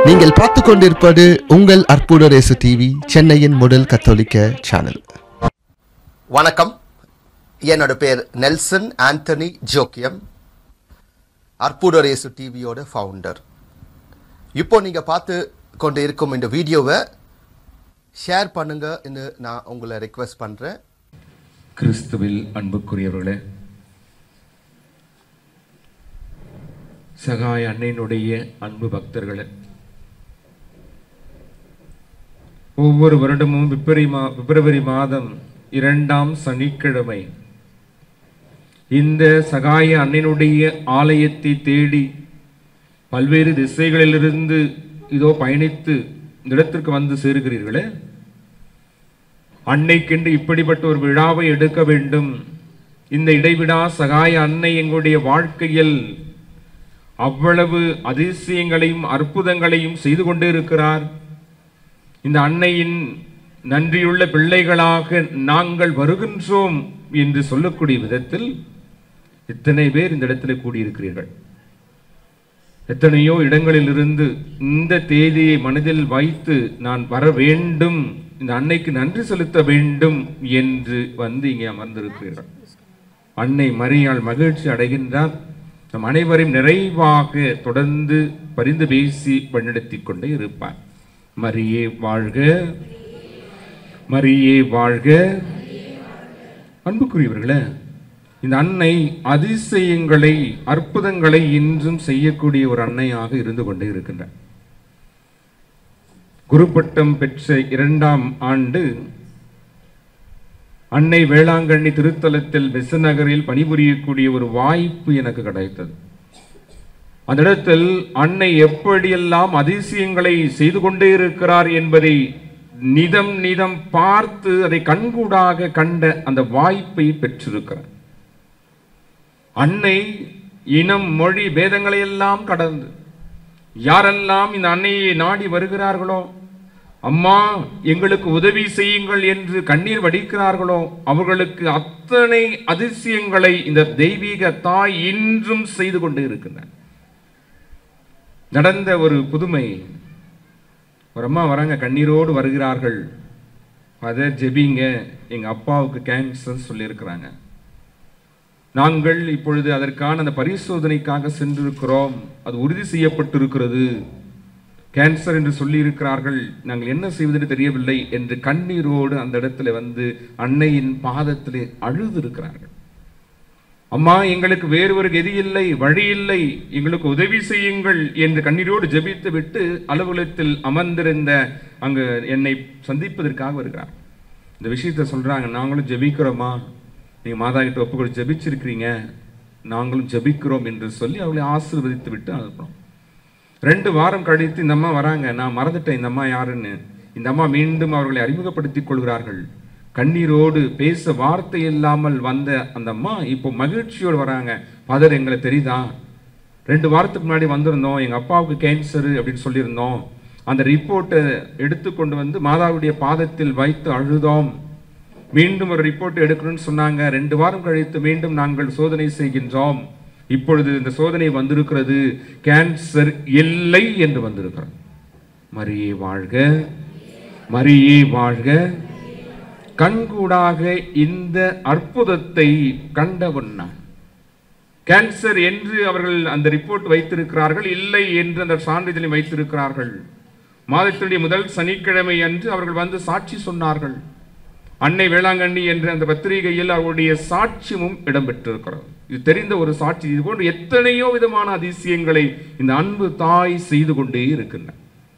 நீங்கள் பார்த்து கொண்டிருப்பது உங்கள் அற்புத ரேசு டிவி சென்னையின் முதல் கத்தோலிக்க சேனல் வணக்கம் என்னோட பேர் நெல்சன் ஆண்டனி ஜோக்கியம் அற்புதரேசு டிவியோட ஃபவுண்டர் இப்போ நீங்கள் பார்த்து கொண்டு இருக்கும் இந்த வீடியோவை ஷேர் பண்ணுங்கன்னு நான் உங்களை ரெக்வெஸ்ட் பண்ணுறேன் கிறிஸ்துவில் அன்புக்குரியவர்களே சகாய அன்னையினுடைய அன்பு பக்தர்களே ஒவ்வொரு வருடமும் பிப்ரவரி மா பிப்ரவரி மாதம் இரண்டாம் சனிக்கிழமை இந்த சகாய அன்னையினுடைய ஆலயத்தை தேடி பல்வேறு திசைகளிலிருந்து இதோ பயணித்து இந்த இடத்திற்கு வந்து சேருகிறீர்களே அன்னைக்கென்று இப்படிப்பட்ட ஒரு விழாவை எடுக்க வேண்டும் இந்த இடைவிடா சகாய அன்னை எங்களுடைய வாழ்க்கையில் அவ்வளவு அதிசயங்களையும் அற்புதங்களையும் செய்து கொண்டே இருக்கிறார் இந்த அன்னையின் நன்றியுள்ள பிள்ளைகளாக நாங்கள் வருகின்றோம் என்று சொல்லக்கூடிய விதத்தில் எத்தனை பேர் இந்த இடத்துல கூடியிருக்கிறீர்கள் எத்தனையோ இடங்களிலிருந்து இந்த தேதியை மனதில் வைத்து நான் வர வேண்டும் இந்த அன்னைக்கு நன்றி செலுத்த வேண்டும் என்று வந்து இங்கே அமர்ந்திருக்கிறீர்கள் அன்னை மரியாள் மகிழ்ச்சி அடைகின்றார் நம் அனைவரையும் நிறைவாக தொடர்ந்து பரிந்து பேசி வழிநடத்தி கொண்டே இருப்பார் மரியே வாழ்க மரியே வாழ்க அன்புக்குரியவர்களே இந்த அன்னை அதிசயங்களை அற்புதங்களை இன்றும் செய்யக்கூடிய ஒரு அன்னையாக இருந்து கொண்டே இருக்கின்றார் குருப்பட்டம் பெற்ற இரண்டாம் ஆண்டு அன்னை வேளாங்கண்ணி திருத்தலத்தில் நகரில் பணிபுரியக்கூடிய ஒரு வாய்ப்பு எனக்கு கிடைத்தது அந்த இடத்தில் அன்னை எப்படியெல்லாம் அதிசயங்களை செய்து கொண்டே இருக்கிறார் என்பதை நிதம் நிதம் பார்த்து அதை கண்கூடாக கண்ட அந்த வாய்ப்பை பெற்றிருக்கிறார் அன்னை இனம் மொழி பேதங்களை எல்லாம் கடந்து யாரெல்லாம் இந்த அன்னையை நாடி வருகிறார்களோ அம்மா எங்களுக்கு உதவி செய்யுங்கள் என்று கண்ணீர் வடிக்கிறார்களோ அவர்களுக்கு அத்தனை அதிசயங்களை இந்த தெய்வீக தாய் இன்றும் செய்து கொண்டு இருக்கின்றனர் நடந்த ஒரு புதுமை ஒரு அம்மா வராங்க கண்ணீரோடு வருகிறார்கள் அதை ஜெபிங்க எங்க அப்பாவுக்கு கேன்சர் சொல்லியிருக்கிறாங்க நாங்கள் இப்பொழுது அதற்கான அந்த பரிசோதனைக்காக சென்றிருக்கிறோம் அது உறுதி செய்யப்பட்டிருக்கிறது கேன்சர் என்று சொல்லியிருக்கிறார்கள் நாங்கள் என்ன செய்வதென்று தெரியவில்லை என்று கண்ணீரோடு அந்த இடத்துல வந்து அன்னையின் பாதத்திலே அழுது இருக்கிறார்கள் அம்மா எங்களுக்கு வேறு ஒரு கதி இல்லை வழி இல்லை எங்களுக்கு உதவி செய்யுங்கள் என்று கண்ணீரோடு ஜெபித்து விட்டு அலுவலகத்தில் அமர்ந்திருந்த அங்கு என்னை சந்திப்பதற்காக வருகிறார் இந்த விஷயத்த சொல்றாங்க நாங்களும் ஜெபிக்கிறோமா நீங்க மாதா கிட்ட ஒப்புக்கொடு ஜெபிச்சிருக்கிறீங்க நாங்களும் ஜெபிக்கிறோம் என்று சொல்லி அவளை ஆசீர்வதித்து விட்டு அனுப்புறோம் ரெண்டு வாரம் கழித்து இந்த அம்மா வராங்க நான் மறந்துட்டேன் இந்த அம்மா யாருன்னு இந்த அம்மா மீண்டும் அவர்களை அறிமுகப்படுத்திக் கொள்கிறார்கள் கண்ணீரோடு பேச வார்த்தை இல்லாமல் வந்த அந்த அம்மா இப்போ மகிழ்ச்சியோடு வராங்க பதர் எங்களை தெரியுதா ரெண்டு வாரத்துக்கு முன்னாடி வந்திருந்தோம் எங்க அப்பாவுக்கு கேன்சர் அப்படின்னு சொல்லியிருந்தோம் அந்த ரிப்போர்ட்டை எடுத்துக்கொண்டு வந்து மாதாவுடைய பாதத்தில் வைத்து அழுதோம் மீண்டும் ஒரு ரிப்போர்ட் எடுக்கணும்னு சொன்னாங்க ரெண்டு வாரம் கழித்து மீண்டும் நாங்கள் சோதனை செய்கின்றோம் இப்பொழுது இந்த சோதனை வந்திருக்கிறது கேன்சர் இல்லை என்று வந்திருக்கிறோம் மரியே வாழ்க மரியே வாழ்க கண்கூடாக இந்த அற்புதத்தை கண்டவன் நான் கேன்சர் என்று அவர்கள் அந்த ரிப்போர்ட் வைத்திருக்கிறார்கள் இல்லை என்று அந்த சான்றிதழை வைத்திருக்கிறார்கள் மாதத்தினுடைய முதல் சனிக்கிழமை அன்று அவர்கள் வந்து சாட்சி சொன்னார்கள் அன்னை வேளாங்கண்ணி என்ற அந்த பத்திரிகையில் அவருடைய சாட்சியமும் இடம்பெற்றிருக்கிறது இது தெரிந்த ஒரு சாட்சி இது போன்று எத்தனையோ விதமான அதிசயங்களை இந்த அன்பு தாய் செய்து கொண்டே இருக்கின்றன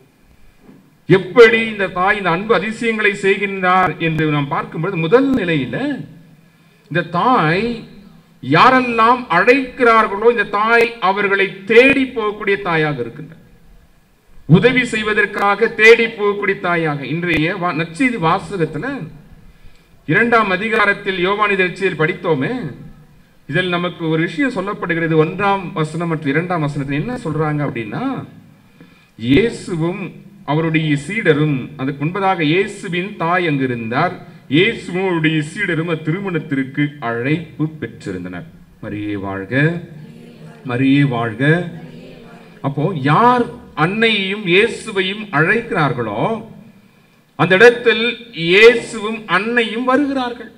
எப்படி இந்த தாய் இந்த அன்பு அதிசயங்களை செய்கின்றார் என்று நாம் பார்க்கும்போது முதல் நிலையில இந்த தாய் யாரெல்லாம் அழைக்கிறார்களோ இந்த தாய் அவர்களை தேடி போகக்கூடிய தாயாக இருக்கின்றார் உதவி செய்வதற்காக தேடி போகக்கூடிய தாயாக இன்றைய வா- நற்செய்தி வாசகத்துல இரண்டாம் அதிகாரத்தில் யோவானி நற்செய்தியில் படித்தோமே இதில் நமக்கு ஒரு விஷயம் சொல்லப்படுகிறது ஒன்றாம் வசனம் மற்றும் இரண்டாம் வசனத்தில் என்ன சொல்றாங்க அப்படின்னா இயேசுவும் அவருடைய சீடரும் அதுக்கு முன்பதாக இயேசுவின் தாய் அங்கு இருந்தார் இயேசுவும் அவருடைய சீடரும் அத்திருமணத்திற்கு அழைப்பு பெற்றிருந்தனர் மரியே வாழ்க மரியே வாழ்க அப்போ யார் அன்னையையும் இயேசுவையும் அழைக்கிறார்களோ அந்த இடத்தில் இயேசுவும் அன்னையும் வருகிறார்கள்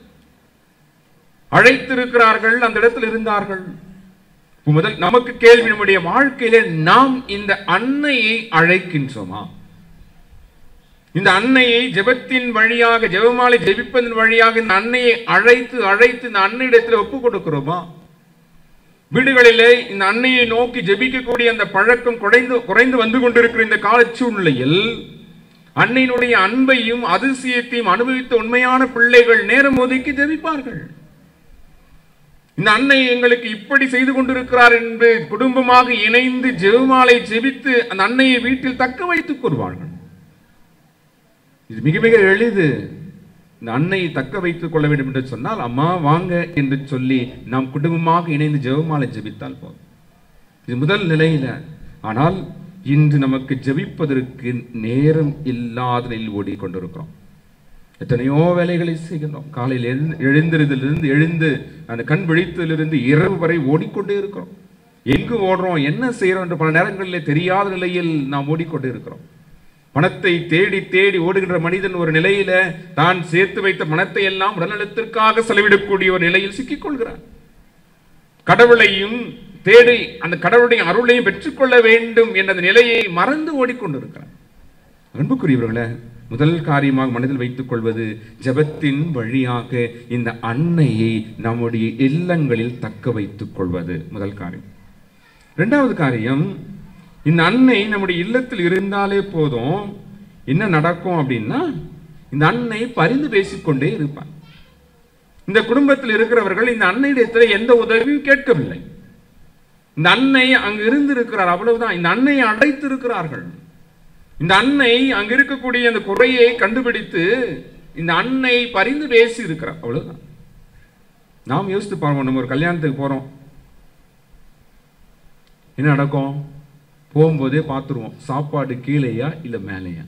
அழைத்திருக்கிறார்கள் அந்த இடத்தில் இருந்தார்கள் இப்ப முதல் நமக்கு கேள்வி நம்முடைய வாழ்க்கையில நாம் இந்த அன்னையை அழைக்கின்றோமா இந்த அன்னையை ஜெபத்தின் வழியாக ஜெபமாலை ஜெபிப்பதன் வழியாக இந்த அன்னையை அழைத்து அழைத்து இந்த அன்னையிடத்தில் ஒப்பு கொடுக்கிறோமா வீடுகளிலே இந்த அன்னையை நோக்கி ஜெபிக்கக்கூடிய அந்த பழக்கம் குறைந்து குறைந்து வந்து கொண்டிருக்கிற இந்த கால சூழ்நிலையில் அன்னையினுடைய அன்பையும் அதிசயத்தையும் அனுபவித்த உண்மையான பிள்ளைகள் நேரம் ஒதுக்கி ஜெபிப்பார்கள் இந்த அன்னை எங்களுக்கு இப்படி செய்து கொண்டிருக்கிறார் என்று குடும்பமாக இணைந்து ஜெபமாலை ஜெபித்து அந்த அன்னையை வீட்டில் தக்க வைத்துக் கொள்வார்கள் இது மிக மிக எளிது இந்த அன்னையை தக்க வைத்துக் கொள்ள வேண்டும் என்று சொன்னால் அம்மா வாங்க என்று சொல்லி நாம் குடும்பமாக இணைந்து ஜெபமாலை ஜெபித்தால் போதும் இது முதல் நிலையில ஆனால் இன்று நமக்கு ஜெபிப்பதற்கு நேரம் இல்லாத நிலையில் ஓடிக்கொண்டிருக்கிறோம் எத்தனையோ வேலைகளை செய்கின்றோம் காலையில் எழுந்து எழுந்திருதிலிருந்து எழுந்து அந்த கண் விழித்ததிலிருந்து இரவு வரை ஓடிக்கொண்டே இருக்கிறோம் எங்கு ஓடுறோம் என்ன செய்யறோம் என்று பல நேரங்களில் தெரியாத நிலையில் நாம் ஓடிக்கொண்டே இருக்கிறோம் பணத்தை தேடி தேடி ஓடுகின்ற மனிதன் ஒரு நிலையில தான் சேர்த்து வைத்த பணத்தை எல்லாம் உடல்நலத்திற்காக செலவிடக்கூடிய ஒரு நிலையில் சிக்கிக் கொள்கிறான் கடவுளையும் தேடி அந்த கடவுளுடைய அருளையும் பெற்றுக்கொள்ள வேண்டும் என்ற அந்த நிலையை மறந்து ஓடிக்கொண்டிருக்கிறான் அன்புக்குரியவர்களே முதல் காரியமாக மனதில் வைத்துக் கொள்வது ஜெபத்தின் வழியாக இந்த அன்னையை நம்முடைய இல்லங்களில் தக்க வைத்துக் கொள்வது முதல் காரியம் இரண்டாவது காரியம் இந்த அன்னை நம்முடைய இல்லத்தில் இருந்தாலே போதும் என்ன நடக்கும் அப்படின்னா இந்த அன்னை பரிந்து பேசிக்கொண்டே இருப்பார் இந்த குடும்பத்தில் இருக்கிறவர்கள் இந்த அன்னையிடத்தில் எந்த உதவியும் கேட்கவில்லை இந்த அன்னை அங்கு இருந்திருக்கிறார் அவ்வளவுதான் இந்த அன்னையை அழைத்து இருக்கிறார்கள் இந்த அன்னை அங்க இருக்கக்கூடிய அந்த குறையை கண்டுபிடித்து இந்த அன்னை பரிந்து பேசி இருக்கிறார் அவ்வளவுதான் நாம் யோசித்து பார்ப்போம் நம்ம ஒரு கல்யாணத்துக்கு போறோம் என்ன நடக்கும் போகும்போதே பார்த்துருவோம் சாப்பாடு கீழேயா இல்லை மேலேயா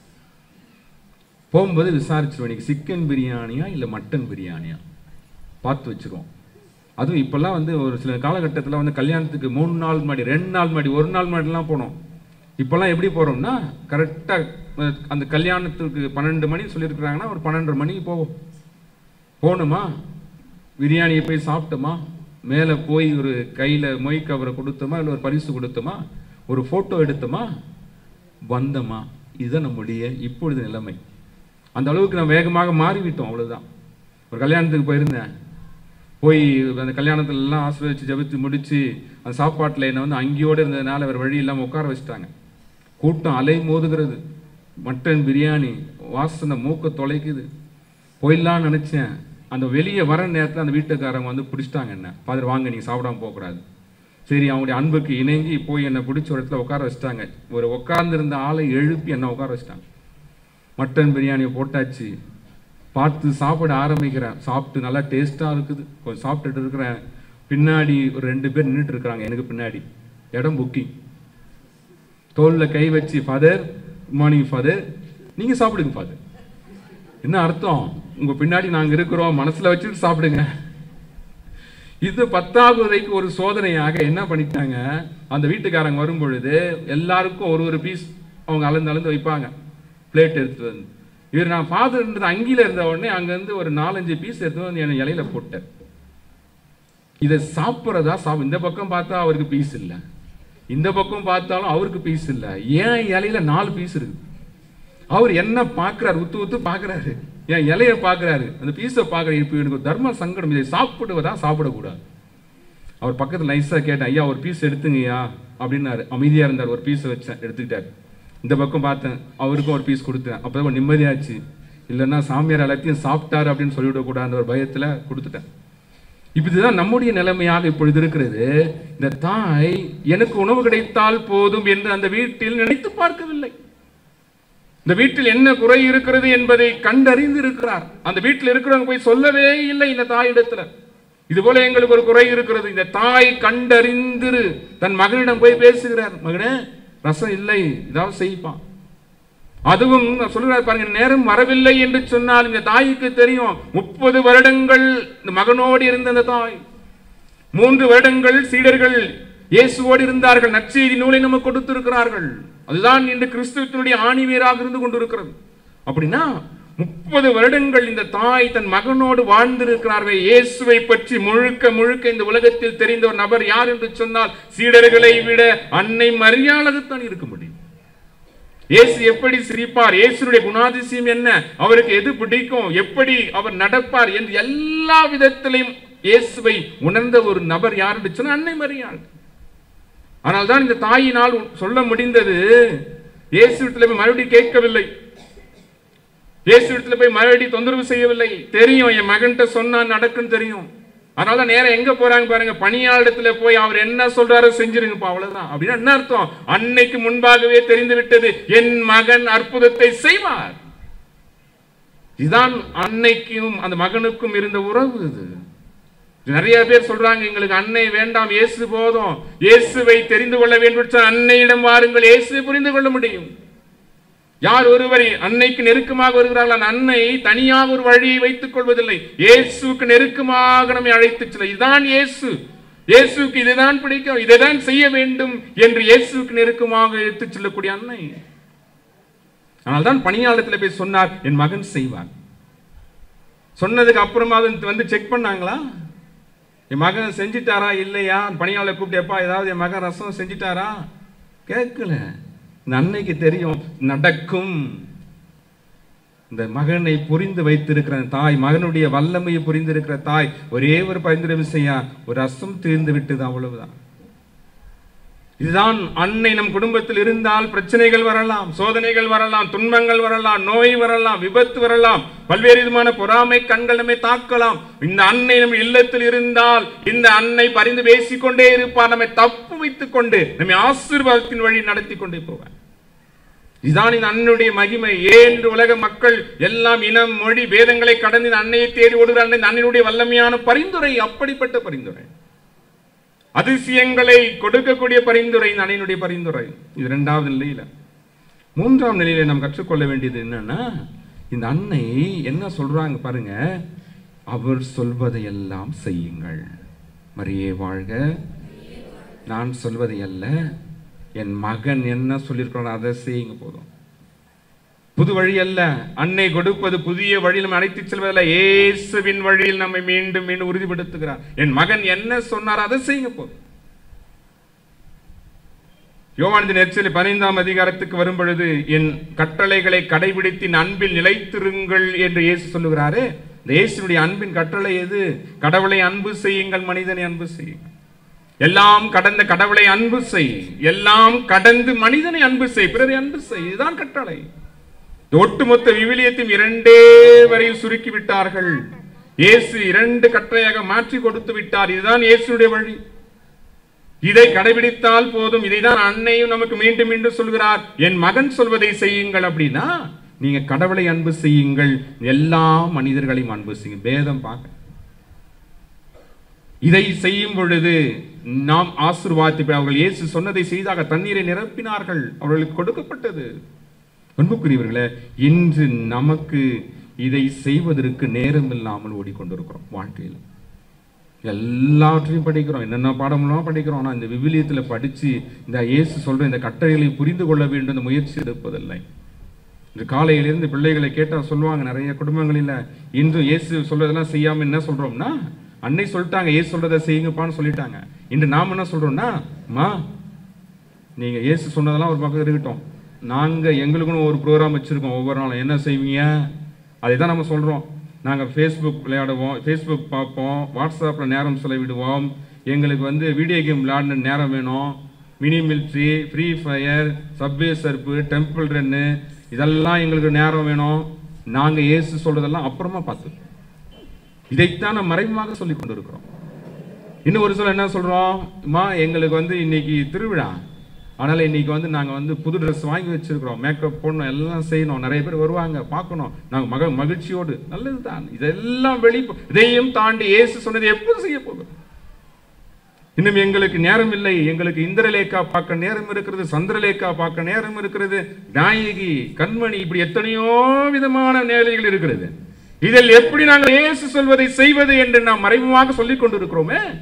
போகும்போது விசாரிச்சிருவோம் இன்னைக்கு சிக்கன் பிரியாணியா இல்லை மட்டன் பிரியாணியா பார்த்து வச்சிருவோம் அதுவும் இப்போல்லாம் வந்து ஒரு சில காலகட்டத்தில் வந்து கல்யாணத்துக்கு மூணு நாள் முன்னாடி ரெண்டு நாள் முன்னாடி ஒரு நாள் முன்னாடிலாம் போனோம் இப்போல்லாம் எப்படி போகிறோம்னா கரெக்டாக அந்த கல்யாணத்துக்கு பன்னெண்டு மணி சொல்லியிருக்கிறாங்கன்னா ஒரு பன்னெண்டரை மணிக்கு போவோம் போகணுமா பிரியாணியை போய் சாப்பிட்டோமா மேலே போய் ஒரு கையில் மொய் கவரை கொடுத்தோமா இல்லை ஒரு பரிசு கொடுத்தோமா ஒரு ஃபோட்டோ எடுத்தோமா வந்தோமா இதுதான் நம்முடைய இப்பொழுது நிலைமை அந்த அளவுக்கு நான் வேகமாக மாறிவிட்டோம் அவ்வளவுதான் ஒரு கல்யாணத்துக்கு போயிருந்தேன் போய் அந்த கல்யாணத்துல எல்லாம் ஆசிர்வதிச்சு ஜெபித்து முடிச்சு அந்த சாப்பாட்டில் என்னை வந்து அங்கேயோடு இருந்ததுனால வேறு வழி இல்லாமல் உட்கார வச்சுட்டாங்க கூட்டம் அலை மோதுகிறது மட்டன் பிரியாணி வாசனை மூக்க தொலைக்குது போயிடலான்னு நினச்சேன் அந்த வெளியே வர நேரத்தில் அந்த வீட்டுக்காரங்க வந்து பிடிச்சிட்டாங்க என்ன ஃபாதர் வாங்க நீங்கள் சாப்பிடாம போகக்கூடாது சரி அவங்களுடைய அன்புக்கு இணங்கி போய் என்னை பிடிச்ச ஒரு இடத்துல உட்கார வச்சுட்டாங்க ஒரு உட்கார்ந்திருந்த ஆளை எழுப்பி என்னை உட்கார வச்சுட்டாங்க மட்டன் பிரியாணியை போட்டாச்சு பார்த்து சாப்பிட ஆரம்பிக்கிறேன் சாப்பிட்டு நல்லா டேஸ்ட்டாக இருக்குது கொஞ்சம் சாப்பிட்டுட்டு இருக்கிறேன் பின்னாடி ஒரு ரெண்டு பேர் நின்றுட்டு இருக்கிறாங்க எனக்கு பின்னாடி இடம் புக்கிங் தோளில் கை வச்சு ஃபாதர் குட் மார்னிங் ஃபாதர் நீங்கள் சாப்பிடுங்க ஃபாதர் என்ன அர்த்தம் உங்கள் பின்னாடி நாங்கள் இருக்கிறோம் மனசில் வச்சுட்டு சாப்பிடுங்க இது பத்தாவது ஒரு சோதனையாக என்ன பண்ணிட்டாங்க அந்த வீட்டுக்காரங்க வரும் பொழுது எல்லாருக்கும் ஒரு ஒரு பீஸ் அவங்க அளந்து அளந்து வைப்பாங்க பிளேட் எடுத்துட்டு வந்து இவர் நான் ஃபாதர் இருந்தது அங்கில இருந்த உடனே அங்கேருந்து ஒரு நாலஞ்சு பீஸ் எடுத்து வந்து என் இலையில போட்டார் இதை சாப்பிட்றதா சாப்பிட இந்த பக்கம் பார்த்தா அவருக்கு பீஸ் இல்லை இந்த பக்கம் பார்த்தாலும் அவருக்கு பீஸ் இல்லை ஏன் இலையில நாலு பீஸ் இருக்கு அவர் என்ன பார்க்குறாரு உத்து உத்து பார்க்குறாரு என் இலைய பார்க்குறாரு அந்த பீஸை பார்க்குறாரு இப்போ எனக்கு ஒரு தர்ம சங்கடம் இதை சாப்பிடுவதா சாப்பிடக்கூடாது அவர் பக்கத்தில் நைஸாக கேட்டேன் ஐயா ஒரு பீஸ் எடுத்துங்கய்யா அப்படின்னாரு அமைதியாக இருந்தார் ஒரு பீஸை வச்சேன் எடுத்துக்கிட்டார் இந்த பக்கம் பார்த்தேன் அவருக்கும் ஒரு பீஸ் கொடுத்தேன் அப்போ தான் நிம்மதியாச்சு இல்லைன்னா சாமியார் எல்லாத்தையும் சாப்பிட்டாரு அப்படின்னு சொல்லிவிடக்கூடாது ஒரு பயத்தில் கொடுத்துட்டேன் இப்ப இதுதான் நம்முடைய நிலைமையாக இப்பொழுது இருக்கிறது இந்த தாய் எனக்கு உணவு கிடைத்தால் போதும் என்று அந்த வீட்டில் நினைத்து பார்க்கவில்லை இந்த வீட்டில் என்ன குறை இருக்கிறது என்பதை கண்டறிந்து இருக்கிறார் அந்த வீட்டில் இருக்கிறவங்க போய் சொல்லவே இல்லை இந்த தாயிடத்துல இது போல எங்களுக்கு ஒரு குறை இருக்கிறது இந்த தாய் கண்டறிந்து தன் மகனிடம் போய் பேசுகிறார் மகனே ரசம் இல்லை ஏதாவது செய்ப்பான் அதுவும் சொல்லுறாரு பாருங்க நேரம் வரவில்லை என்று சொன்னால் இந்த தாய்க்கு தெரியும் முப்பது வருடங்கள் இந்த மகனோடு இருந்த அந்த தாய் மூன்று வருடங்கள் சீடர்கள் இயேசுவோடு இருந்தார்கள் நற்செய்தி நூலை நமக்கு கொடுத்திருக்கிறார்கள் அதுதான் இன்று கிறிஸ்துவத்தினுடைய ஆணிவேராக இருந்து கொண்டிருக்கிறது அப்படின்னா முப்பது வருடங்கள் இந்த தாய் தன் மகனோடு வாழ்ந்திருக்கிறார்கள் இயேசுவை பற்றி முழுக்க முழுக்க இந்த உலகத்தில் தெரிந்த ஒரு நபர் யார் என்று சொன்னால் சீடர்களை விட அன்னை மரியாதைத்தான் இருக்க முடியும் இயேசு எப்படி சிரிப்பார் இயேசுடைய குணாதிசயம் என்ன அவருக்கு எது பிடிக்கும் எப்படி அவர் நடப்பார் என்று எல்லா விதத்திலையும் இயேசுவை உணர்ந்த ஒரு நபர் யார் என்று சொன்னால் அன்னை மரியாள் ஆனால் தான் இந்த தாயினால் சொல்ல முடிந்தது இயேசுவிடத்தில் போய் மறுபடியும் கேட்கவில்லை இயேசுவிடத்தில் போய் மறுபடியும் தொந்தரவு செய்யவில்லை தெரியும் என் மகன்கிட்ட சொன்னா நடக்குன்னு தெரியும் அதனால தான் நேரம் எங்க போறாங்க பாருங்க பணியாளத்துல போய் அவர் என்ன சொல்றாரோ செஞ்சிருங்கப்பா அவ்வளவுதான் அப்படின்னா என்ன அர்த்தம் அன்னைக்கு முன்பாகவே தெரிந்து விட்டது என் மகன் அற்புதத்தை செய்வார் இதுதான் அன்னைக்கும் அந்த மகனுக்கும் இருந்த உறவு இது நிறைய பேர் சொல்றாங்க எங்களுக்கு அன்னை வேண்டாம் இயேசு போதும் இயேசுவை தெரிந்து கொள்ள வேண்டும் என்று சொன்னால் அன்னையிடம் வாருங்கள் இயேசுவை புரிந்து கொள்ள முடியும் யார் ஒருவரை அன்னைக்கு நெருக்கமாக வருகிறார்கள் அந்த அன்னை தனியாக ஒரு வழியை வைத்துக் கொள்வதில்லை இயேசுக்கு நெருக்கமாக நம்மை அழைத்துச் செல்ல இதுதான் இயேசு இயேசுக்கு இதுதான் பிடிக்கும் இதைதான் செய்ய வேண்டும் என்று இயேசுக்கு நெருக்கமாக எடுத்துச் செல்லக்கூடிய அன்னை ஆனால் தான் பணியாளத்தில் போய் சொன்னார் என் மகன் செய்வார் சொன்னதுக்கு அப்புறமா அது வந்து செக் பண்ணாங்களா என் மகன் செஞ்சிட்டாரா இல்லையா பணியாளர் கூப்பிட்டு எப்பா ஏதாவது என் மகன் ரசம் செஞ்சிட்டாரா கேட்கல இந்த அன்னைக்கு தெரியும் நடக்கும் இந்த மகனை புரிந்து வைத்திருக்கிற தாய் மகனுடைய வல்லமையை புரிந்திருக்கிற தாய் ஒரே ஒரு பரிந்துரை செய்யா ஒரு ரசம் தீர்ந்து விட்டது அவ்வளவுதான் இதுதான் அன்னை நம் குடும்பத்தில் இருந்தால் பிரச்சனைகள் வரலாம் சோதனைகள் வரலாம் துன்பங்கள் வரலாம் நோய் வரலாம் விபத்து வரலாம் பல்வேறு விதமான பொறாமை கண்கள் நம்மை தாக்கலாம் இந்த அன்னை நம் இல்லத்தில் இருந்தால் இந்த அன்னை பரிந்து பேசிக்கொண்டே இருப்பார் நம்மை தப்பு வைத்துக் கொண்டு நம்மை ஆசீர்வாதத்தின் வழி நடத்தி கொண்டே போவார் இதுதான் இந்த அன்னுடைய மகிமை ஏன் என்று உலக மக்கள் எல்லாம் இனம் மொழி வேதங்களை கடந்து இந்த அன்னையை தேடி ஓடுகிற இந்த அன்னையுடைய வல்லமையான பரிந்துரை அப்படிப்பட்ட பரிந்துரை அதிசயங்களை கொடுக்கக்கூடிய பரிந்துரை இந்த அன்னையினுடைய பரிந்துரை இது இரண்டாவது நிலையில மூன்றாம் நிலையில நாம் கற்றுக்கொள்ள வேண்டியது என்னன்னா இந்த அன்னை என்ன சொல்றாங்க பாருங்க அவர் சொல்வதையெல்லாம் செய்யுங்கள் மரியே வாழ்க நான் சொல்வதை அல்ல என் மகன் என்ன சொல்லியிருக்கிறான் அதை செய்யுங்க போதும் புது வழி அல்ல அன்னை கொடுப்பது புதிய வழியில் நம்ம அழைத்துச் செல்வதில்ல இயேசுவின் வழியில் நம்மை மீண்டும் மீண்டும் உறுதிப்படுத்துகிறார் என் மகன் என்ன சொன்னார் அதை செய்யுங்க போதும் யோவானது நெரிசல் பதினைந்தாம் அதிகாரத்துக்கு வரும் பொழுது என் கட்டளைகளை கடைபிடித்து என் அன்பில் நிலைத்திருங்கள் என்று இயேசு சொல்லுகிறாரு இந்த இயேசுடைய அன்பின் கட்டளை எது கடவுளை அன்பு செய்யுங்கள் மனிதனை அன்பு செய்யுங்கள் எல்லாம் கடந்த கடவுளை அன்பு செய் எல்லாம் கடந்து மனிதனை அன்பு செய் பிறரை அன்பு செய் இதுதான் கட்டளை இந்த ஒட்டுமொத்த விவிலியத்தையும் இரண்டே வரையில் சுருக்கி விட்டார்கள் இயேசு இரண்டு கட்டளையாக மாற்றி கொடுத்து விட்டார் இதுதான் இயேசுடைய வழி இதை கடைபிடித்தால் போதும் இதைதான் அன்னையும் நமக்கு மீண்டும் மீண்டும் சொல்கிறார் என் மகன் சொல்வதை செய்யுங்கள் அப்படின்னா நீங்க கடவுளை அன்பு செய்யுங்கள் எல்லா மனிதர்களையும் அன்பு செய்யுங்க பேதம் பார்க்க இதை செய்யும் பொழுது நாம் ஆசீர்வாதத்தை அவர்கள் இயேசு சொன்னதை செய்தாக தண்ணீரை நிரப்பினார்கள் அவர்களுக்கு கொடுக்கப்பட்டது அன்புக்குரியவர்களே இன்று நமக்கு இதை செய்வதற்கு நேரம் இல்லாமல் ஓடிக்கொண்டிருக்கிறோம் வாழ்க்கையில் எல்லாவற்றையும் படிக்கிறோம் என்னென்ன பாடமெல்லாம் படிக்கிறோம் ஆனால் இந்த விவிலியத்தில் படித்து இந்த இயேசு சொல்ற இந்த கட்டளைகளை புரிந்து கொள்ள வேண்டும் இந்த முயற்சி எடுப்பதில்லை இந்த காலையிலிருந்து பிள்ளைகளை கேட்டால் சொல்லுவாங்க நிறைய குடும்பங்களில் இன்றும் இயேசு சொல்றதெல்லாம் செய்யாம என்ன சொல்றோம்னா அன்னை சொல்லிட்டாங்க இயேசு சொல்றதை செய்யுங்கப்பான்னு சொல்லிட்டாங்க இன்று நாம் என்ன சொல்றோம்னா மா நீங்க இயேசு சொன்னதெல்லாம் ஒரு பக்கம் இருக்கட்டும் நாங்க எங்களுக்குன்னு ஒரு ப்ரோக்ராம் வச்சிருக்கோம் ஒவ்வொரு நாளும் என்ன செய்வீங்க அதை தான் நம்ம சொல்றோம் நாங்கள் ஃபேஸ்புக் விளையாடுவோம் ஃபேஸ்புக் பார்ப்போம் வாட்ஸ்அப்பில் நேரம் செலவிடுவோம் எங்களுக்கு வந்து வீடியோ கேம் விளையாடின நேரம் வேணும் Mini Militia Free Fire Subway Surf Temple Run இதெல்லாம் எங்களுக்கு நேரம் வேணும் நாங்கள் இயேசு சொல்றதெல்லாம் அப்புறமா பார்த்து இதைத்தான் நம்ம மறைமுகமாக சொல்லி கொண்டு இருக்கிறோம் இன்னும் ஒரு சில என்ன சொல்றோம் அம்மா எங்களுக்கு வந்து இன்னைக்கு திருவிழா அதனால இன்னைக்கு வந்து நாங்க வந்து புது ட்ரெஸ் வாங்கி வச்சிருக்கிறோம் மேக்கப் போடணும் எல்லாம் செய்யணும் நிறைய பேர் வருவாங்க பார்க்கணும் நாங்க மக மகிழ்ச்சியோடு நல்லதுதான் இதெல்லாம் வெளி இதையும் தாண்டி இயேசு சொன்னதை எப்போது செய்ய போகிறோம் இன்னும் எங்களுக்கு நேரம் இல்லை எங்களுக்கு இந்திரலேகா பார்க்க நேரம் இருக்கிறது சந்திரலேகா பார்க்க நேரம் இருக்கிறது நாயகி கண்மணி இப்படி எத்தனையோ விதமான நேரங்கள் இருக்கிறது இதில் எப்படி நாங்கள் இயேசு சொல்வதை செய்வது என்று நாம் மறைமுகமாக சொல்லிக் கொண்டிருக்கிறோமே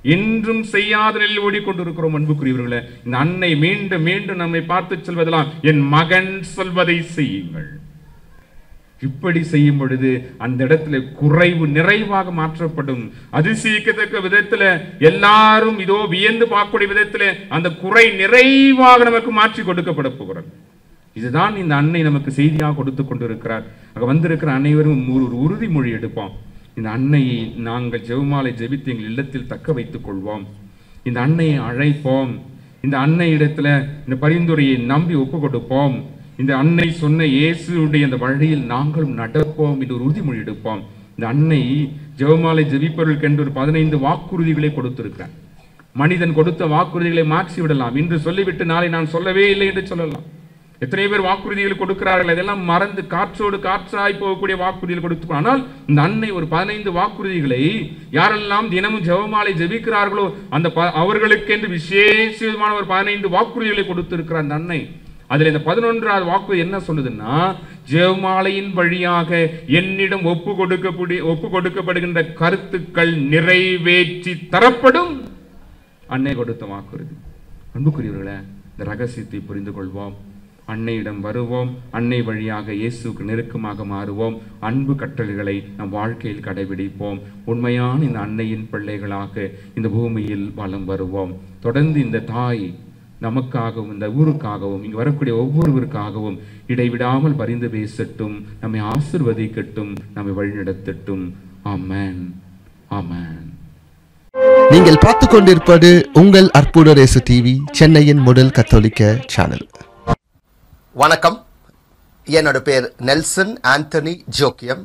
இன்றும் செய்யாத நிலையில் ஓடிக்கொண்டிருக்கிறோம் அன்புக்குரியவர்களே இந்த அன்னை மீண்டும் மீண்டும் நம்மை பார்த்து சொல்வதெல்லாம் என் மகன் சொல்வதை செய்யுங்கள் இப்படி செய்யும் பொழுது அந்த இடத்துல குறைவு நிறைவாக மாற்றப்படும் அதிசயிக்கத்தக்க விதத்துல எல்லாரும் இதோ வியந்து பார்க்கக்கூடிய விதத்துல அந்த குறை நிறைவாக நமக்கு மாற்றி கொடுக்கப்பட போகிறது இதுதான் இந்த அன்னை நமக்கு செய்தியாக கொடுத்து கொண்டிருக்கிறார் அங்க வந்திருக்கிற அனைவரும் ஒரு ஒரு உறுதிமொழி எடுப்போம் இந்த அன்னையை நாங்கள் ஜெபமாலை ஜெபித்து எங்கள் இல்லத்தில் தக்க வைத்துக் கொள்வோம் இந்த அன்னையை அழைப்போம் இந்த அன்னை இடத்துல இந்த பரிந்துரையை நம்பி ஒப்பு கொடுப்போம் இந்த அன்னை சொன்ன இயேசுடைய அந்த வழியில் நாங்களும் நடப்போம் என்று ஒரு உறுதிமொழி எடுப்போம் இந்த அன்னை ஜெபமாலை ஜெபிப்பவர்களுக்கு என்று ஒரு பதினைந்து வாக்குறுதிகளை கொடுத்திருக்கிறார் மனிதன் கொடுத்த வாக்குறுதிகளை மாற்றி விடலாம் இன்று சொல்லிவிட்டு நாளை நான் சொல்லவே இல்லை என்று சொல்லலாம் எத்தனை பேர் வாக்குறுதிகள் கொடுக்கிறார்கள் அதெல்லாம் மறந்து காற்றோடு காற்றாய் போகக்கூடிய வாக்குறுதிகள் கொடுத்து ஆனால் இந்த அன்னை ஒரு பதினைந்து வாக்குறுதிகளை யாரெல்லாம் தினமும் ஜெபமாலை ஜெபிக்கிறார்களோ அந்த ப- அவர்களுக்கென்று விசேஷமான ஒரு பதினைந்து வாக்குறுதிகளை கொடுத்திருக்கிறார் அந்த அன்னை அதுல இந்த பதினொன்றாவது வாக்கு என்ன சொல்லுதுன்னா ஜெபமாலையின் வழியாக என்னிடம் ஒப்பு கொடுக்கக்கூடிய ஒப்பு கொடுக்கப்படுகின்ற கருத்துக்கள் நிறைவேற்றி தரப்படும் அன்னை கொடுத்த வாக்குறுதி அன்புக்குரியவர்களே இந்த ரகசியத்தை புரிந்து கொள்வோம் அன்னையிடம் வருவோம் அன்னை வழியாக இயேசுக்கு நெருக்கமாக மாறுவோம் அன்பு கட்டளைகளை நம் வாழ்க்கையில் கடைபிடிப்போம் உண்மையான இந்த அன்னையின் பிள்ளைகளாக இந்த பூமியில் வலம் வருவோம் தொடர்ந்து இந்த தாய் நமக்காகவும் இந்த ஊருக்காகவும் இங்கு வரக்கூடிய ஒவ்வொருவருக்காகவும் இடைவிடாமல் பரிந்து பேசட்டும் நம்மை ஆசிர்வதிக்கட்டும் நம்மை வழிநடத்தட்டும் ஆமென் ஆமென் நீங்கள் பார்த்து கொண்டிருப்பது உங்கள் அற்புத ரேசு டிவி சென்னையின் முதல் கத்தோலிக்க சேனல் வணக்கம் என்னோட பேர் நெல்சன் ஆண்டனி ஜோக்கியம்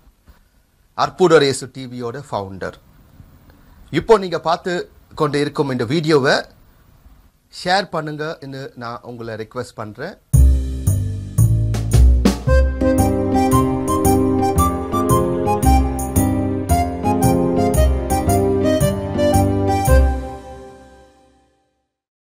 அற்புதரேசு டிவியோட ஃபவுண்டர் இப்போ நீங்கள் பார்த்து கொண்டு இருக்கும் இந்த வீடியோவை ஷேர் பண்ணுங்கன்னு நான் உங்களை ரெக்வெஸ்ட் பண்ணுறேன்